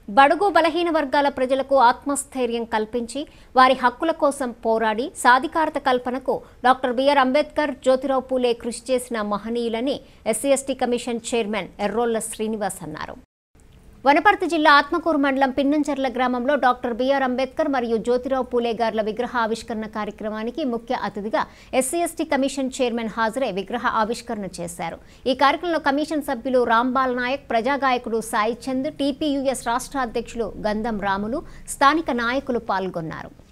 బడుగు బలహీన వర్గాల ప్రజలకు ఆత్మస్థైర్యం కల్పించి వారి హక్కుల కోసం పోరాడి సాధికారత కల్పనకు డాక్టర్ బిఆర్ అంబేద్కర్ జ్యోతిరావు పూలే కృషి చేసిన మహనీయులని SC ST commission chairman Errolla Srinivas అన్నారు వనపర్తి జిల్లా ఆత్మకూరు మండలం పిన్నంచెర్ల గ్రామంలో డాక్టర్ బిఆర్ అంబేద్కర్ మరియు జ్యోతిరావు పూలే గార్ల విగ్రహ ఆవిష్కరణ కార్యక్రమానికి ముఖ్య అతిథిగా ఎస్సీ ఎస్టీ కమిషన్ చైర్మన్ హాజరై విగ్రహ ఆవిష్కరణ చేశారు ఈ కార్యక్రమంలో కమిషన్ సభ్యులు రాంబాల్ నాయక్ ప్రజాగాయకుడు సాయి చంద్ టీపీయూఎస్ రాష్ట్ర అధ్యక్షులు గంధం రాములు స్థానిక నాయకులు పాల్గొన్నారు